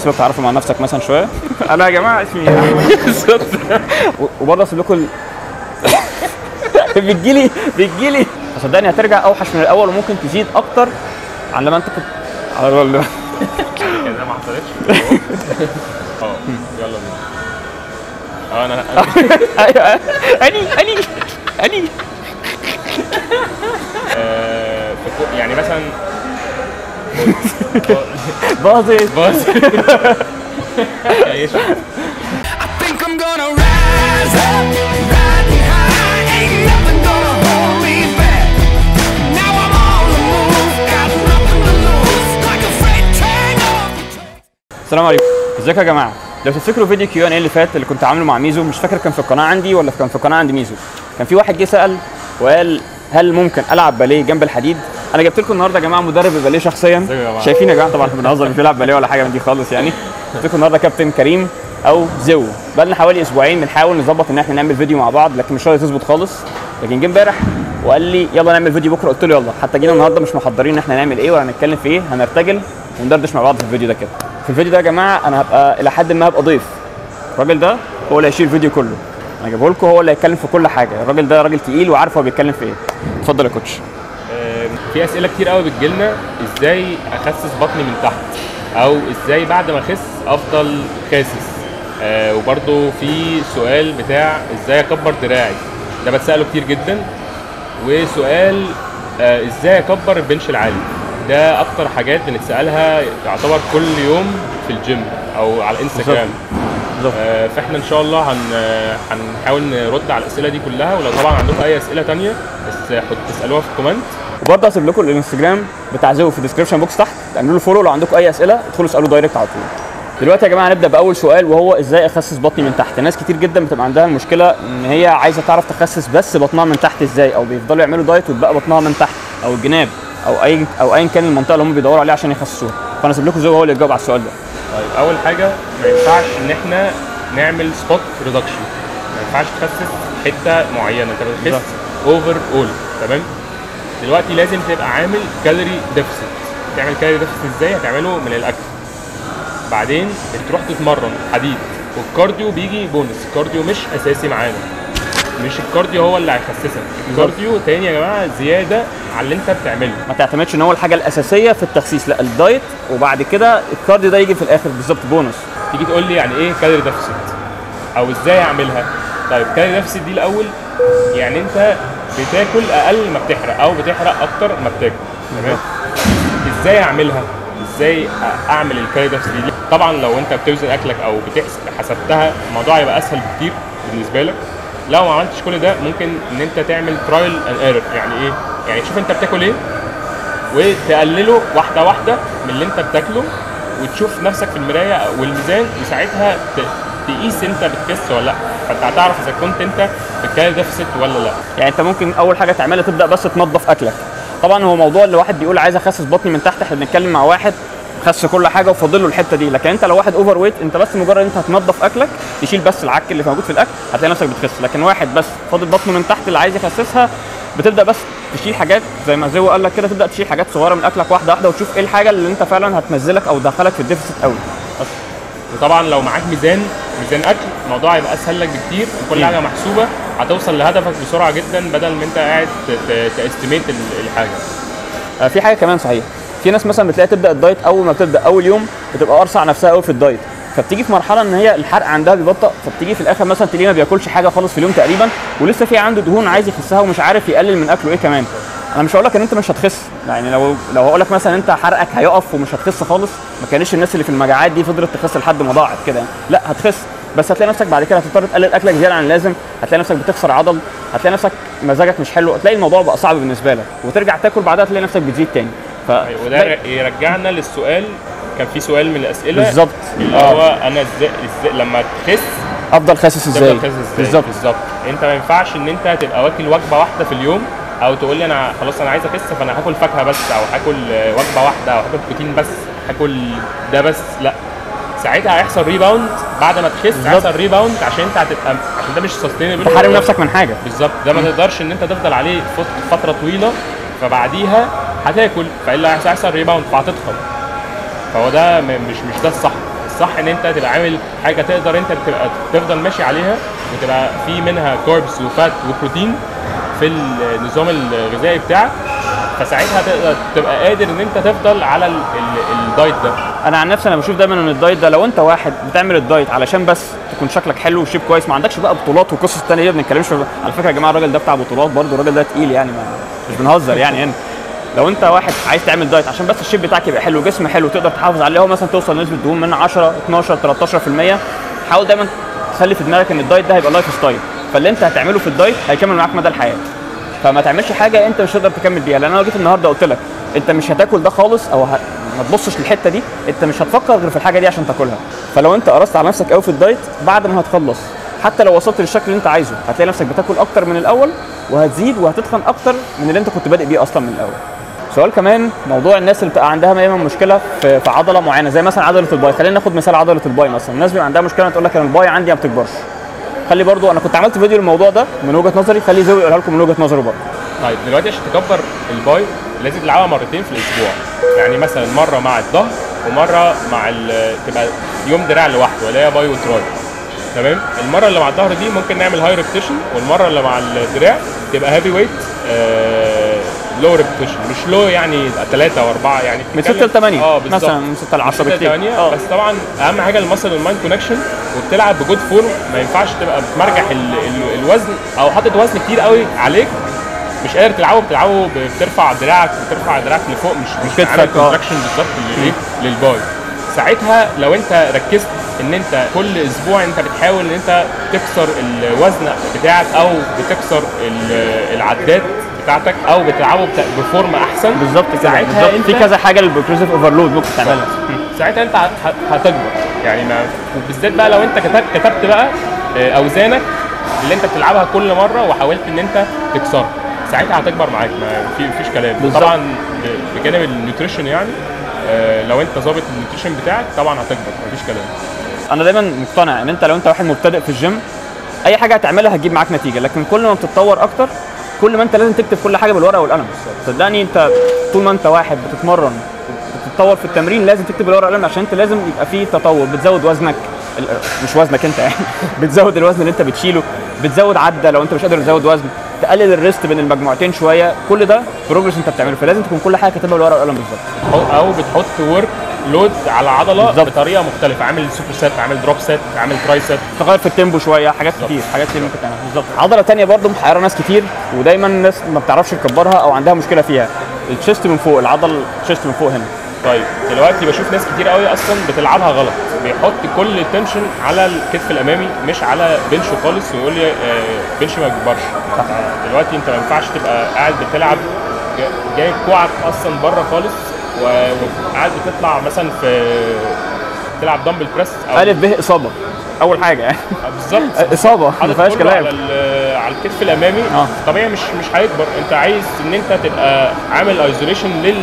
سيبك تعرفوا مع نفسك مثلا شويه انا يا جماعه اسمي بالظبط وبرضه اسيب لكم ال- بتجيلي بتجيلي صدقني هترجع اوحش من الاول وممكن تزيد اكتر عن لما انت كنت على والله كده ما حصلتش اه يلا بينا اه انا أنا- ايوه اني اني اني آه، في كو- يعني مثلا باظت باظ ايش think I'm gonna rise up, riding high. Ain't nothing gonna hold me back. Now I'm on the move, got nothing to lose. Like a freight train on the track. السلام عليكم ازيكم يا جماعه لو تفتكروا فيديو كيو ان اللي فات اللي كنت عامله مع ميزو مش فاكر كان في القناه عندي ولا كان في القناه عند ميزو كان في واحد جه سال وقال هل ممكن العب باليه جنب الحديد انا جبت لكم النهارده يا جماعه مدرب الباليه شخصيا ازيكم يا جماعة؟ شايفين يا جماعه طبعا احنا بنهزر مش بيلعب باليه ولا حاجه من دي خالص يعني جبت لكم النهارده كابتن كريم او زو بقى لنا حوالي اسبوعين بنحاول نظبط ان احنا نعمل فيديو مع بعض لكن مش راضي تظبط خالص لكن جه امبارح وقال لي يلا نعمل فيديو بكره قلت له يلا حتى جينا النهارده مش محضرين ان احنا نعمل ايه ولا هنتكلم في ايه هنرتجل وندردش مع بعض في الفيديو ده كده في الفيديو ده يا جماعه انا هبقى الى حد ما هبقى ضيف الراجل ده هو اللي هيشيل الفيديو كله انا جايبه لكم هو اللي هيتكلم في كل حاجه الراجل ده راجل تقيل وعارف هو بيتكلم في ايه اتفضل يا كوتش آه، في اسئله كتير قوي بتجيلنا ازاي اخسس بطني من تحت او ازاي بعد ما اخس افضل خاسس آه وبرده في سؤال بتاع ازاي اكبر دراعي ده بتساله كتير جدا وسؤال آه ازاي اكبر البنش العالي ده اكتر حاجات بنتسالها يعتبر كل يوم في الجيم او على الانستجرام بالظبط. آه، فاحنا ان شاء الله هن هنحاول نرد على الاسئله دي كلها ولو طبعا عندكم اي اسئله تانية بس حط تسالوها في الكومنت وبرضه هسيب لكم الانستجرام بتاع زو في الديسكربشن بوكس تحت تعملوا له فولو لو عندكم اي اسئله ادخلوا اسالوا دايركت على طول دلوقتي يا جماعه هنبدا باول سؤال وهو ازاي اخسس بطني من تحت ناس كتير جدا بتبقى عندها المشكله ان هي عايزه تعرف تخسس بس بطنها من تحت ازاي او بيفضلوا يعملوا دايت وتبقى بطنها من تحت او الجناب او اي او ايا كان المنطقه اللي هم بيدوروا عليها عشان يخسسوها فانا اسيب لكم زو هو اللي يجاوب على السؤال ده طيب اول حاجه ما ينفعش ان احنا نعمل سبوت ريدكشن ما ينفعش تخسس حته معينه انت بتخس اوفر اول تمام دلوقتي لازم تبقى عامل كالوري ديفيسيت تعمل كالوري ديفيسيت ازاي هتعمله من الاكل بعدين بتروح تتمرن حديد والكارديو بيجي بونس الكارديو مش اساسي معانا مش الكارديو هو اللي هيخسسك الكارديو تاني يا جماعه زياده على اللي انت بتعمله ما تعتمدش ان هو الحاجه الاساسيه في التخسيس لا الدايت وبعد كده الكارديو ده يجي في الاخر بالظبط بونص تيجي تقول لي يعني ايه كالوري ديفيسيت او ازاي اعملها طيب كالوري ديفيسيت دي الاول يعني انت بتاكل اقل ما بتحرق او بتحرق اكتر ما بتاكل تمام ازاي اعملها ازاي أ- اعمل الكالوري ديفيسيت دي طبعا لو انت بتوزن اكلك او بتحسب حسبتها الموضوع هيبقى اسهل بكتير بالنسبه لك لو ما عملتش كل ده ممكن ان انت تعمل ترايل اند ايرور يعني ايه يعني تشوف انت بتاكل ايه وتقلله واحده واحده من اللي انت بتاكله وتشوف نفسك في المرايه والميزان وساعتها ت- تقيس انت بتخس ولا لا فانت هتعرف اذا كنت انت بتكالوري ديفيسيت ولا لا يعني انت ممكن اول حاجه تعملها تبدا بس تنظف اكلك طبعا هو موضوع اللي واحد بيقول عايز اخسس بطني من تحت احنا بنتكلم مع واحد خس كل حاجه وفاضل له الحته دي لكن انت لو واحد اوفر ويت انت بس مجرد انت هتنظف اكلك تشيل بس العك اللي موجود في الاكل هتلاقي نفسك بتخس لكن واحد بس فاضل بطنه من تحت اللي عايز يخسسها بتبدا بس تشيل حاجات زي ما زو قال لك كده تبدا تشيل حاجات صغيره من اكلك واحده واحده وتشوف ايه الحاجه اللي انت فعلا هتنزلك او تدخلك في الديفيسيت قوي بس وطبعا لو معاك ميزان ميزان اكل الموضوع هيبقى اسهل لك بكتير كل حاجه محسوبه هتوصل لهدفك بسرعه جدا بدل ما انت قاعد تاستيميت الحاجه آه، في حاجه كمان صحيح في ناس مثلا بتلاقي تبدا الدايت اول ما بتبدا اول يوم بتبقى قرصع نفسها قوي في الدايت فبتيجي في مرحله ان هي الحرق عندها بيبطأ فبتيجي في الاخر مثلا تلاقيه ما بياكلش حاجه خالص في اليوم تقريبا ولسه في عنده دهون عايز يخسها ومش عارف يقلل من اكله ايه كمان انا مش هقول لك ان انت مش هتخس يعني لو لو هقول لك مثلا انت حرقك هيقف ومش هتخس خالص ما كانش الناس اللي في المجاعات دي فضلت تخس لحد ما ضاعت كده يعني. لا هتخس بس هتلاقي نفسك بعد كده هتضطر تقلل اكلك زياده عن اللازم هتلاقي نفسك بتخسر عضل هتلاقي نفسك مزاجك مش حلو هتلاقي الموضوع بقى صعب بالنسبه لك وترجع تاكل بعدها تلاقي نفسك بتزيد تاني ف أيوة، وده ر- يرجعنا للسؤال كان في سؤال من الاسئله بالظبط اللي آه. هو انا ازاي ازاي لما تخس افضل خاسس ازاي تفضل خاسس ازاي بالظبط بالظبط انت ما ينفعش ان انت تبقى واكل وجبه واحده في اليوم او تقول لي انا خلاص انا عايز اخس فانا هاكل فاكهه بس او هاكل آه، وجبه واحده او هاكل بروتين بس هاكل ده بس لا ساعتها هيحصل ريباوند بعد ما تخس بالظبط. هيحصل ريباوند عشان انت هتبقى عشان ده مش سستينبل تحرم نفسك من حاجه بالظبط ده ما تقدرش ان انت تفضل عليه فت- فتره طويله فبعديها هتاكل فالا هيحصل ريباوند فهتضخم فهو ده م- مش مش ده الصح الصح الصح ان انت تبقى عامل حاجه تقدر انت تبقى تفضل ماشي عليها وتبقى في منها كاربس وفات وبروتين في النظام الغذائي بتاعك فساعتها تقدر تبقى قادر ان انت تفضل على ال- ال- الدايت ده انا عن نفسي انا بشوف دايما ان الدايت ده لو انت واحد بتعمل الدايت علشان بس تكون شكلك حلو وشيب كويس ما عندكش بقى بطولات وقصص تانية ما بنتكلمش في- على فكره يا جماعه الراجل ده بتاع بطولات برضه الراجل ده تقيل يعني ما مش بنهزر يعني هنا لو انت واحد عايز تعمل دايت عشان بس الشيب بتاعك يبقى حلو جسم حلو تقدر تحافظ عليه هو مثلا توصل لنسبه دهون من 10 12 13% حاول دايما تخلي في دماغك ان الدايت ده هيبقى لايف ستايل فاللي انت هتعمله في الدايت هيكمل معاك مدى الحياه فما تعملش حاجه انت مش هتقدر تكمل بيها لان انا لو جيت النهارده قلت لك انت مش هتاكل ده خالص او ه... ما تبصش للحته دي انت مش هتفكر غير في الحاجه دي عشان تاكلها فلو انت قرصت على نفسك قوي في الدايت بعد ما هتخلص حتى لو وصلت للشكل اللي انت عايزه هتلاقي نفسك بتاكل اكتر من الاول وهتزيد وهتتخن اكتر من اللي انت كنت بادئ بيه اصلا من الاول سؤال كمان موضوع الناس اللي بتبقى عندها دايما مشكله في, في عضله معينه زي مثلا عضله الباي خلينا ناخد مثال عضله الباي مثلا الناس بيبقى عندها مشكله تقول لك انا الباي عندي ما بتكبرش خلي برضو انا كنت عملت فيديو للموضوع ده من وجهه نظري خلي زوي يقولها لكم من وجهه نظره برضه طيب دلوقتي عشان تكبر الباي لازم تلعبها مرتين في الاسبوع يعني مثلا مره مع الظهر ومره مع ال- تبقى يوم دراع لوحده اللي هي باي وتراي تمام المره اللي مع الظهر دي ممكن نعمل هاي ريبتيشن والمره اللي مع الدراع تبقى هيفي ويت لو ريبتيشن مش لو يعني ثلاثة واربعة يعني من بتتكلم- 6 ل 8 اه بالظبط مثلا من 6 ل 10 6 ل بكتير 8 اه بس طبعا اهم حاجه المسل المايند كونكشن وبتلعب بجود فورم ما ينفعش تبقى بتمرجح ال ال الوزن او حاطط وزن كتير قوي عليك مش قادر تلعبه بتلعبه ب- بترفع دراعك بترفع دراعك لفوق مش مش كتفك، عامل اه. كونتراكشن بالظبط للايه للباي ساعتها لو انت ركزت ان انت كل اسبوع انت بتحاول ان انت تكسر الوزن بتاعك او بتكسر ال- العدات بتاعتك او بتلعبه بت- بفورم احسن بالظبط كده ساعتها بالظبط في انت- كذا حاجه للبروجريسيف اوفرلود ممكن تعملها ساعتها انت هت- هت- هتكبر يعني ما وبالذات بقى لو انت كتبت كتبت بقى آه، اوزانك اللي انت بتلعبها كل مره وحاولت ان انت تكسرها ساعتها هتكبر معاك ما في فيش كلام بالظبط. طبعا ب- بجانب النيوتريشن يعني آه، لو انت ظابط النيوتريشن بتاعك طبعا هتكبر مفيش كلام انا دايما مقتنع ان انت لو انت واحد مبتدئ في الجيم اي حاجه هتعملها هتجيب معاك نتيجه لكن كل ما بتتطور اكتر كل ما انت لازم تكتب كل حاجه بالورقه والقلم صدقني انت طول ما انت واحد بتتمرن بتتطور في التمرين لازم تكتب بالورقه والقلم عشان انت لازم يبقى فيه تطور بتزود وزنك ال- مش وزنك انت يعني بتزود الوزن اللي انت بتشيله بتزود عده لو انت مش قادر تزود وزن تقلل الريست بين المجموعتين شويه كل ده بروجرس انت بتعمله فلازم تكون كل حاجه كاتبها بالورقه والقلم بالظبط أو- او بتحط ورك لود على عضله بالظبط. بطريقه مختلفه عامل سوبر سيت عامل دروب سيت عامل تراي سيت تغير في التيمبو شويه حاجات كتير حاجات كتير ممكن تعملها بالظبط عضله تانية برضو محيره ناس كتير ودايما الناس ما بتعرفش تكبرها او عندها مشكله فيها التشيست من فوق العضل التشيست من فوق هنا طيب دلوقتي بشوف ناس كتير قوي اصلا بتلعبها غلط بيحط كل التنشن على الكتف الامامي مش على بنش خالص ويقول لي آه، بنش ما بيكبرش دلوقتي انت ما ينفعش تبقى قاعد بتلعب جا- جايب كوعك اصلا بره خالص و- وقاعد بتطلع مثلا في تلعب دمبل بريس او الف ب اصابه اول حاجه يعني آه، بالظبط اصابه ما حاطط فيهاش كله على كلام ال- على الكتف الامامي اه. طبيعي مش مش هيكبر انت عايز ان انت تبقى عامل ايزوليشن لل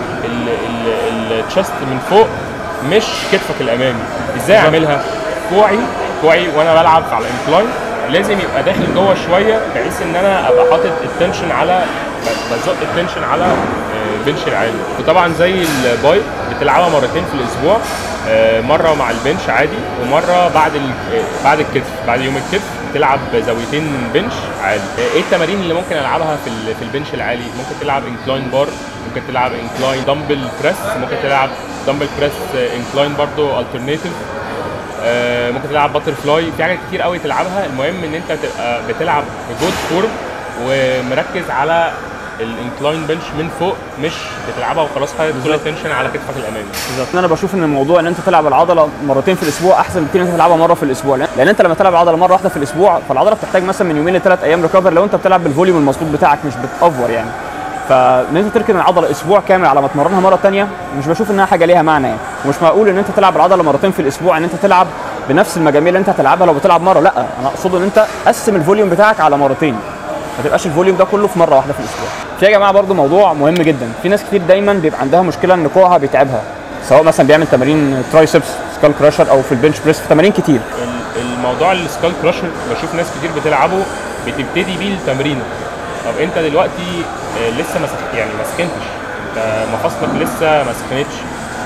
التشست من فوق مش كتفك الامامي ازاي اعملها كوعي كوعي وانا بلعب على الانكلاين لازم يبقى داخل جوه شويه بحيث ان انا ابقى حاطط التنشن على ب- بزق التنشن على آه، بنش العالي وطبعا زي الباي بتلعبها مرتين في الاسبوع آه، مره مع البنش عادي ومره بعد ال- آه، بعد الكتف بعد يوم الكتف تلعب زاويتين بنش عالي آه، ايه التمارين اللي ممكن العبها في ال- في البنش العالي ممكن تلعب انكلاين بار ممكن تلعب انكلاين دمبل بريس ممكن تلعب دمبل بريس انكلاين برضو الترناتيف آه، ممكن تلعب باتر فلاي في حاجات كتير قوي تلعبها المهم ان انت تبقى بتلعب بجود فورم ومركز على الانكلاين بنش من فوق مش بتلعبها وخلاص حاطط كل التنشن على كتفك الامامي بالظبط انا بشوف ان الموضوع ان انت تلعب العضله مرتين في الاسبوع احسن بكتير ان انت تلعبها مره في الاسبوع لان لأن انت لما تلعب العضله مره واحده في الاسبوع فالعضله بتحتاج مثلا من يومين لثلاث ايام ريكفر لو انت بتلعب بالفوليوم المظبوط بتاعك مش بتافور يعني فان انت تركن العضله اسبوع كامل على ما تمرنها مره تانية مش بشوف انها حاجه ليها معنى يعني ومش معقول ان انت تلعب العضله مرتين في الاسبوع ان انت تلعب بنفس المجاميع اللي انت هتلعبها لو بتلعب مره لا انا اقصد ان انت قسم الفوليوم بتاعك على مرتين ما تبقاش الفوليوم ده كله في مره واحده في الاسبوع في يا جماعه برضو موضوع مهم جدا في ناس كتير دايما بيبقى عندها مشكله ان كوعها بيتعبها سواء مثلا بيعمل تمارين ترايسبس سكال كراشر او في البنش بريس في تمارين كتير ال- الموضوع السكال كراشر بشوف ناس كتير بتلعبه بتبتدي بيه التمرينه طب انت دلوقتي آه، لسه ما سخ- يعني ما سخنتش انت مفاصلك لسه ما سخنتش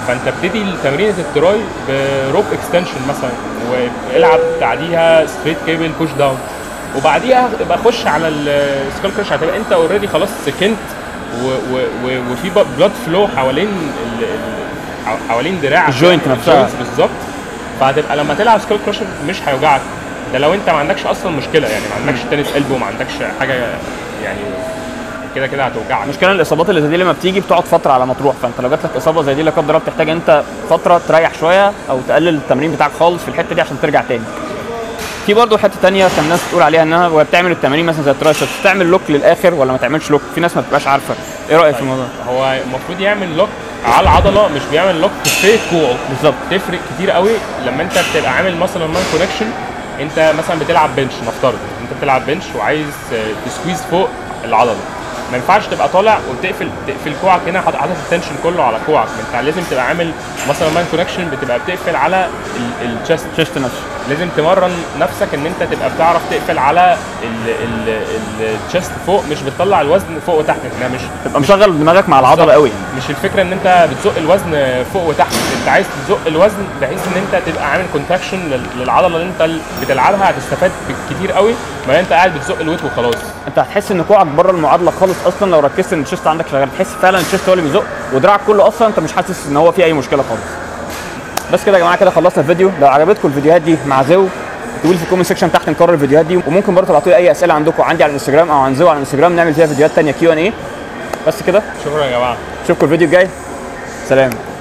فانت ابتدي تمرينه التراي بروب اكستنشن مثلا والعب بعديها ستريت كيبل بوش داون وبعديها ابقى خش على السكال كراش هتبقى انت اوريدي خلاص سكنت و و و وفي بلاد فلو حوالين ال ال حو- حوالين دراعك الجوينت يعني نفسها. الجوينتس بالظبط فهتبقى لما تلعب سكال كراشر مش هيوجعك ده لو انت ما عندكش اصلا مشكله يعني ما عندكش تنس قلب وما عندكش حاجه يعني كده كده هتوجعك المشكله إن الاصابات اللي زي دي لما بتيجي بتقعد فتره على ما تروح فانت لو جات لك اصابه زي دي لا قدر الله بتحتاج انت فتره تريح شويه او تقلل التمرين بتاعك خالص في الحته دي عشان ترجع تاني في برضه حته تانية كان الناس بتقول عليها انها وهي بتعمل التمارين مثلا زي الترايسبس تعمل لوك للاخر ولا ما تعملش لوك في ناس ما بتبقاش عارفه ايه رايك في الموضوع ده؟ هو المفروض يعمل لوك على العضله مش بيعمل لوك في كوعه بالظبط تفرق كتير قوي لما انت بتبقى عامل مثلا مان كونكشن انت مثلا بتلعب بنش نفترض انت بتلعب بنش وعايز آه، تسكويز فوق العضله ما ينفعش تبقى طالع وتقفل تقفل كوعك هنا حاطط حاطط التنشن كله على كوعك انت لازم تبقى عامل مثلا مان كونكشن بتبقى بتقفل على الشست شيست نفسه لازم تمرن نفسك ان انت تبقى بتعرف تقفل على الشست فوق مش بتطلع الوزن فوق وتحت انها مش تبقى مشغل دماغك مع العضله قوي مش الفكره ان انت بتزق الوزن فوق وتحت انت عايز تزق الوزن بحيث ان انت تبقى عامل كونتراكشن للعضله اللي انت بتلعبها هتستفاد كتير قوي ما انت قاعد بتزق الويت وخلاص انت هتحس ان كوعك بره المعادله خالص اصلا لو ركزت ان الشيست عندك شغال تحس فعلا الشيست هو اللي بيزق ودراعك كله اصلا انت مش حاسس ان هو في اي مشكله خالص بس كده يا جماعه كده خلصنا الفيديو لو عجبتكم الفيديوهات دي مع زو اكتبوا لي في الكومنت سيكشن تحت نكرر الفيديوهات دي وممكن برضه تبعتوا لي اي اسئله عندكم عندي على الانستجرام او عن زو على الانستجرام نعمل فيها فيديوهات تانية كيو ان ايه بس كده شكرا يا جماعه اشوفكم الفيديو الجاي سلام